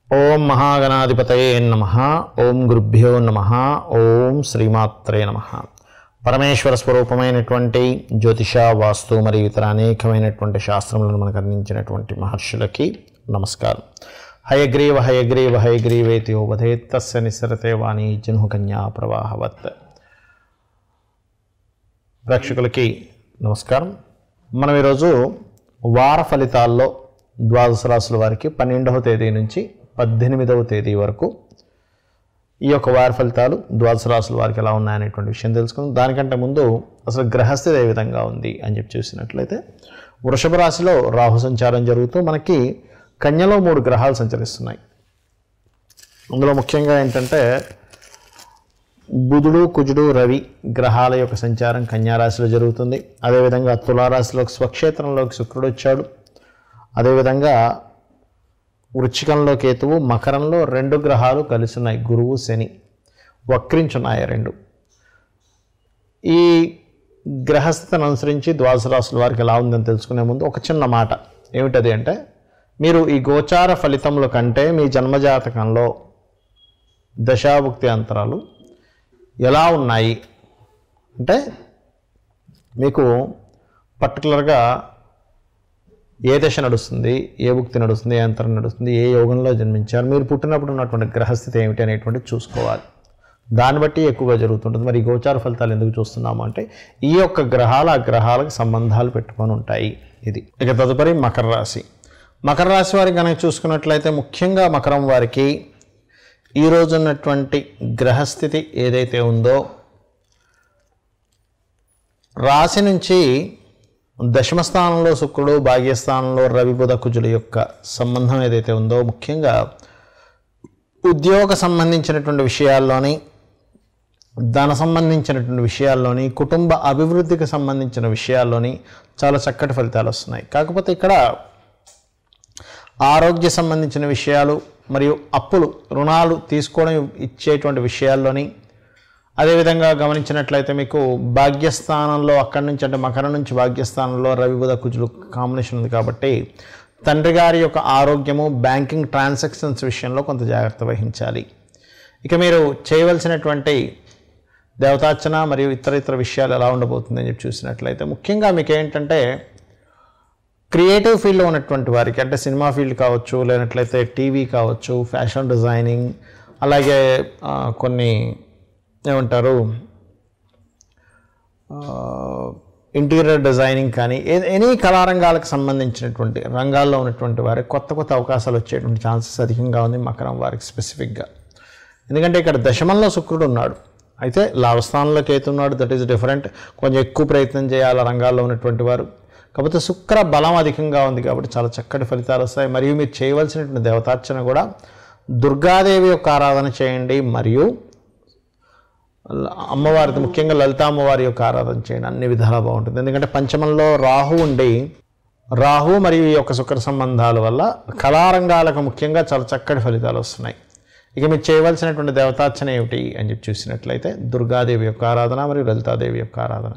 ఓం మహాగణాధిపతయే నమ ఓం గురుభ్యో నమ ఓం శ్రీమాత్రే నమ పరమేశ్వర స్వరూపమైనటువంటి జ్యోతిష వాస్తు మరియు ఇతర అనేకమైనటువంటి శాస్త్రములను మనకు అందించినటువంటి మహర్షులకి నమస్కారం హయగ్రీవ హయగ్రీవ హయగ్రీవేతి ఓవధే తస్య నిసరతే వాణి జన్హు కన్యా ప్రవాహవత్ ప్రేక్షకులకి నమస్కారం మనం ఈరోజు వార ఫలితాల్లో ద్వాదశ రాశుల వారికి పన్నెండవ తేదీ నుంచి పద్దెనిమిదవ తేదీ వరకు ఈ యొక్క వార ఫలితాలు ద్వాదశ రాశుల వారికి ఎలా ఉన్నాయనేటువంటి విషయం తెలుసుకుందాం దానికంటే ముందు అసలు గ్రహస్థితి ఏ విధంగా ఉంది అని చెప్పి చూసినట్లయితే వృషభ రాశిలో రాహు సంచారం జరుగుతూ మనకి కన్యలో మూడు గ్రహాలు సంచరిస్తున్నాయి అందులో ముఖ్యంగా ఏంటంటే బుధుడు కుజుడు రవి గ్రహాల యొక్క సంచారం కన్యారాశిలో జరుగుతుంది అదేవిధంగా తులారాశిలోకి స్వక్షేత్రంలోకి శుక్రుడు వచ్చాడు అదేవిధంగా వృచ్చికంలో కేతువు మకరంలో రెండు గ్రహాలు కలిసి ఉన్నాయి గురువు శని వక్రించున్నాయి ఆ రెండు ఈ గ్రహస్థితిని అనుసరించి ద్వాదశ రాశుల వారికి ఎలా ఉందని తెలుసుకునే ముందు ఒక చిన్న మాట ఏమిటది అంటే మీరు ఈ గోచార ఫలితముల కంటే మీ జన్మజాతకంలో దశాభుక్తి అంతరాలు ఎలా ఉన్నాయి అంటే మీకు పర్టికులర్గా ఏ దశ నడుస్తుంది ఏ భుక్తి నడుస్తుంది ఏ అంతరం నడుస్తుంది ఏ యోగంలో జన్మించారు మీరు పుట్టినప్పుడు ఉన్నటువంటి గ్రహస్థితి ఏమిటి అనేటువంటి చూసుకోవాలి దాన్ని బట్టి ఎక్కువగా జరుగుతుంటుంది మరి ఈ గోచార ఫలితాలు ఎందుకు చూస్తున్నాము అంటే ఈ యొక్క గ్రహాల ఆ గ్రహాలకు సంబంధాలు పెట్టుకొని ఉంటాయి ఇది ఇక తదుపరి మకర రాశి మకర రాశి వారికి కనుక చూసుకున్నట్లయితే ముఖ్యంగా మకరం వారికి ఈ రోజు ఉన్నటువంటి గ్రహస్థితి ఏదైతే ఉందో రాశి నుంచి దశమ స్థానంలో శుక్రుడు భాగ్యస్థానంలో రవి బుధ కుజుల యొక్క సంబంధం ఏదైతే ఉందో ముఖ్యంగా ఉద్యోగ సంబంధించినటువంటి విషయాల్లోని ధన సంబంధించినటువంటి విషయాల్లోని కుటుంబ అభివృద్ధికి సంబంధించిన విషయాల్లోని చాలా చక్కటి ఫలితాలు వస్తున్నాయి కాకపోతే ఇక్కడ ఆరోగ్య సంబంధించిన విషయాలు మరియు అప్పులు రుణాలు తీసుకోవడం ఇచ్చేటువంటి విషయాల్లోని అదేవిధంగా గమనించినట్లయితే మీకు భాగ్యస్థానంలో అక్కడి నుంచి అంటే మకరం నుంచి భాగ్యస్థానంలో రవి బుధ కుజులు కాంబినేషన్ ఉంది కాబట్టి తండ్రి గారి యొక్క ఆరోగ్యము బ్యాంకింగ్ ట్రాన్సాక్షన్స్ విషయంలో కొంత జాగ్రత్త వహించాలి ఇక మీరు చేయవలసినటువంటి దేవతార్చన మరియు ఇతర ఇతర విషయాలు ఎలా ఉండబోతుందని చెప్పి చూసినట్లయితే ముఖ్యంగా మీకు ఏంటంటే క్రియేటివ్ ఫీల్డ్లో ఉన్నటువంటి వారికి అంటే సినిమా ఫీల్డ్ కావచ్చు లేనట్లయితే టీవీ కావచ్చు ఫ్యాషన్ డిజైనింగ్ అలాగే ఆ, కొన్ని ఏమంటారు ఇంటీరియర్ డిజైనింగ్ కానీ ఏ- ఎనీ కళారంగాలకు సంబంధించినటువంటి రంగాల్లో ఉన్నటువంటి వారికి కొత్త కొత్త అవకాశాలు వచ్చేటువంటి ఛాన్సెస్ అధికంగా ఉంది మకరం వారికి స్పెసిఫిక్గా ఎందుకంటే ఇక్కడ దశమంలో శుక్రుడు ఉన్నాడు అయితే లాభస్థానంలో కేతు ఉన్నాడు దట్ ఈస్ డిఫరెంట్ కొంచెం ఎక్కువ ప్రయత్నం చేయాలి ఆ రంగాల్లో ఉన్నటువంటి వారు కాకపోతే శుక్ర బలం అధికంగా ఉంది కాబట్టి చాలా చక్కటి ఫలితాలు వస్తాయి మరియు మీరు చేయవలసినటువంటి దేవతార్చన కూడా దుర్గాదేవి యొక్క ఆరాధన చేయండి మరియు అమ్మవారితో ముఖ్యంగా లలిత అమ్మవారి యొక్క ఆరాధన చేయండి అన్ని విధాలా బాగుంటుంది ఎందుకంటే పంచమంలో రాహు ఉండి రాహు మరియు ఈ యొక్క శుక్ర సంబంధాల వల్ల కళారంగాలకు ముఖ్యంగా చాలా చక్కటి ఫలితాలు వస్తున్నాయి ఇక మీరు చేయవలసినటువంటి దేవతార్చన ఏమిటి అని చెప్పి చూసినట్లయితే దుర్గాదేవి యొక్క ఆరాధన మరియు లలితాదేవి యొక్క ఆరాధన